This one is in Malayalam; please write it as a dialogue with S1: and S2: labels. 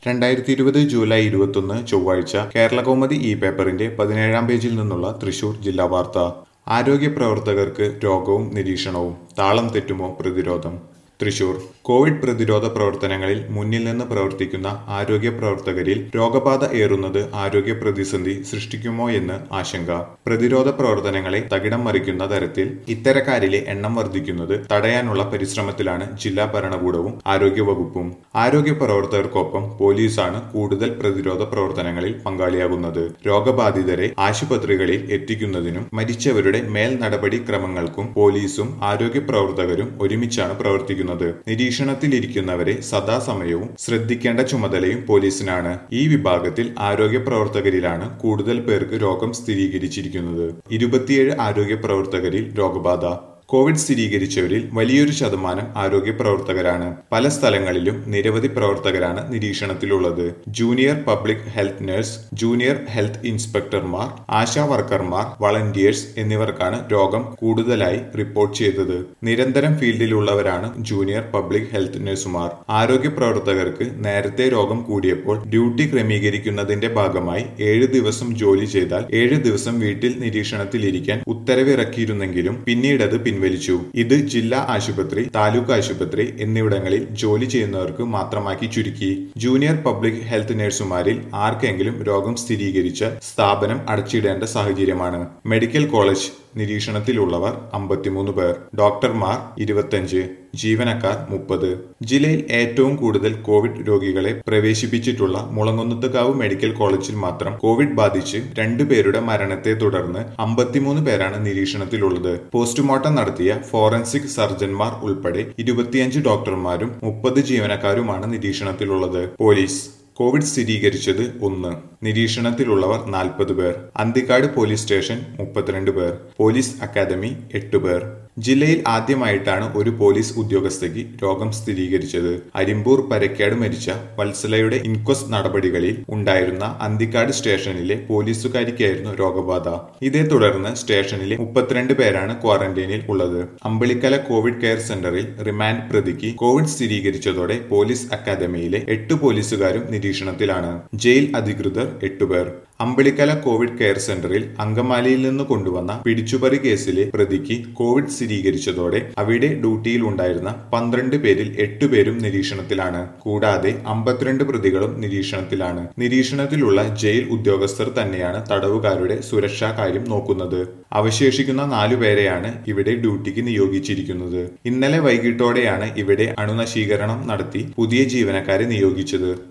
S1: രണ്ടായിരത്തി ഇരുപത് ജൂലൈ ഇരുപത്തൊന്ന് ചൊവ്വാഴ്ച കേരളകൗമുദി ഈ പേപ്പറിന്റെ പതിനേഴാം പേജിൽ നിന്നുള്ള തൃശൂർ ജില്ലാ വാർത്ത ആരോഗ്യ പ്രവർത്തകർക്ക് രോഗവും നിരീക്ഷണവും താളം തെറ്റുമോ പ്രതിരോധം തൃശൂർ കോവിഡ് പ്രതിരോധ പ്രവർത്തനങ്ങളിൽ മുന്നിൽ നിന്ന് പ്രവർത്തിക്കുന്ന ആരോഗ്യ പ്രവർത്തകരിൽ രോഗബാധ ഏറുന്നത് ആരോഗ്യ പ്രതിസന്ധി സൃഷ്ടിക്കുമോ എന്ന് ആശങ്ക പ്രതിരോധ പ്രവർത്തനങ്ങളെ തകിടം മറിക്കുന്ന തരത്തിൽ ഇത്തരക്കാരിലെ എണ്ണം വർദ്ധിക്കുന്നത് തടയാനുള്ള പരിശ്രമത്തിലാണ് ജില്ലാ ഭരണകൂടവും ആരോഗ്യവകുപ്പും ആരോഗ്യ പ്രവർത്തകർക്കൊപ്പം പോലീസാണ് കൂടുതൽ പ്രതിരോധ പ്രവർത്തനങ്ങളിൽ പങ്കാളിയാകുന്നത് രോഗബാധിതരെ ആശുപത്രികളിൽ എത്തിക്കുന്നതിനും മരിച്ചവരുടെ മേൽ നടപടി ക്രമങ്ങൾക്കും പോലീസും ആരോഗ്യ പ്രവർത്തകരും ഒരുമിച്ചാണ് പ്രവർത്തിക്കുന്നത് നിരീക്ഷണത്തിലിരിക്കുന്നവരെ സദാസമയവും ശ്രദ്ധിക്കേണ്ട ചുമതലയും പോലീസിനാണ് ഈ വിഭാഗത്തിൽ ആരോഗ്യ പ്രവർത്തകരിലാണ് കൂടുതൽ പേർക്ക് രോഗം സ്ഥിരീകരിച്ചിരിക്കുന്നത് ഇരുപത്തിയേഴ് ആരോഗ്യ പ്രവർത്തകരിൽ രോഗബാധ കോവിഡ് സ്ഥിരീകരിച്ചവരിൽ വലിയൊരു ശതമാനം ആരോഗ്യ പ്രവർത്തകരാണ് പല സ്ഥലങ്ങളിലും നിരവധി പ്രവർത്തകരാണ് നിരീക്ഷണത്തിലുള്ളത് junior public health nurse junior health ഇൻസ്പെക്ടർമാർ ആശാ വർക്കർമാർ വളണ്ടിയേഴ്സ് എന്നിവർക്കാണ് രോഗം കൂടുതലായി റിപ്പോർട്ട് ചെയ്തത് നിരന്തരം ഫീൽഡിലുള്ളവരാണ് ജൂനിയർ പബ്ലിക് ഹെൽത്ത് നഴ്സുമാർ ആരോഗ്യ പ്രവർത്തകർക്ക് നേരത്തെ രോഗം കൂടിയപ്പോൾ ഡ്യൂട്ടി ക്രമീകരിക്കുന്നതിന്റെ ഭാഗമായി ഏഴ് ദിവസം ജോലി ചെയ്താൽ ഏഴ് ദിവസം വീട്ടിൽ നിരീക്ഷണത്തിലിരിക്കാൻ ഉത്തരവിറക്കിയിരുന്നെങ്കിലും പിന്നീട് അത് പിൻവലിച്ചു ഇത് ജില്ലാ ആശുപത്രി താലൂക്ക് ആശുപത്രി എന്നിവിടങ്ങളിൽ ജോലി ചെയ്യുന്നവർക്ക് മാത്രമാക്കി ചുരുക്കി ജൂനിയർ പബ്ലിക് ഹെൽത്ത് നഴ്സുമാരിൽ ആർക്കെങ്കിലും രോഗം സ്ഥിരീകരിച്ച സ്ഥാപനം അടച്ചിടേണ്ട സാഹചര്യമാണ് മെഡിക്കൽ കോളേജ് നിരീക്ഷണത്തിലുള്ളവർ അമ്പത്തിമൂന്ന് പേർ ഡോക്ടർമാർ ഇരുപത്തഞ്ച് ജീവനക്കാർ മുപ്പത് ജില്ലയിൽ ഏറ്റവും കൂടുതൽ കോവിഡ് രോഗികളെ പ്രവേശിപ്പിച്ചിട്ടുള്ള മുളങ്കുന്നത്തുകാവ് മെഡിക്കൽ കോളേജിൽ മാത്രം കോവിഡ് ബാധിച്ച് രണ്ടു പേരുടെ മരണത്തെ തുടർന്ന് അമ്പത്തിമൂന്ന് പേരാണ് നിരീക്ഷണത്തിലുള്ളത് പോസ്റ്റ്മോർട്ടം നടത്തിയ ഫോറൻസിക് സർജൻമാർ ഉൾപ്പെടെ ഇരുപത്തിയഞ്ച് ഡോക്ടർമാരും മുപ്പത് ജീവനക്കാരുമാണ് നിരീക്ഷണത്തിലുള്ളത് പോലീസ് കോവിഡ് സ്ഥിരീകരിച്ചത് ഒന്ന് നിരീക്ഷണത്തിലുള്ളവർ നാൽപ്പത് പേർ അന്തിക്കാട് പോലീസ് സ്റ്റേഷൻ മുപ്പത്തിരണ്ട് പേർ പോലീസ് അക്കാദമി എട്ട് പേർ ജില്ലയിൽ ആദ്യമായിട്ടാണ് ഒരു പോലീസ് ഉദ്യോഗസ്ഥയ്ക്ക് രോഗം സ്ഥിരീകരിച്ചത് അരിമ്പൂർ പരക്കാട് മരിച്ച വത്സലയുടെ ഇൻക്വസ്റ്റ് നടപടികളിൽ ഉണ്ടായിരുന്ന അന്തിക്കാട് സ്റ്റേഷനിലെ പോലീസുകാരിക്കായിരുന്നു രോഗബാധ ഇതേ തുടർന്ന് സ്റ്റേഷനിലെ മുപ്പത്തിരണ്ട് പേരാണ് ക്വാറന്റൈനിൽ ഉള്ളത് Ambalikkala covid care centre remand പ്രതിക്ക് കോവിഡ് സ്ഥിരീകരിച്ചതോടെ പോലീസ് അക്കാദമിയിലെ എട്ട് പോലീസുകാരും നിരീക്ഷണത്തിലാണ് ജയിൽ അധികൃതർ എട്ടുപേർ അമ്പളിക്കല കോവിഡ് കെയർ സെന്ററിൽ അങ്കമാലിയിൽ നിന്ന് കൊണ്ടുവന്ന പിടിച്ചുപറി കേസിലെ പ്രതിക്ക് കോവിഡ് സ്ഥിരീകരിച്ചതോടെ അവിടെ ഡ്യൂട്ടിയിൽ ഉണ്ടായിരുന്ന പന്ത്രണ്ട് പേരിൽ എട്ടുപേരും നിരീക്ഷണത്തിലാണ് കൂടാതെ അമ്പത്തിരണ്ട് പ്രതികളും നിരീക്ഷണത്തിലാണ് നിരീക്ഷണത്തിലുള്ള ജയിൽ ഉദ്യോഗസ്ഥർ തന്നെയാണ് തടവുകാരുടെ സുരക്ഷാ കാര്യം നോക്കുന്നത് അവശേഷിക്കുന്ന നാലുപേരെയാണ് ഇവിടെ ഡ്യൂട്ടിക്ക് നിയോഗിച്ചിരിക്കുന്നത് ഇന്നലെ വൈകിട്ടോടെയാണ് ഇവിടെ അണുനശീകരണം നടത്തി പുതിയ ജീവനക്കാരെ നിയോഗിച്ചത്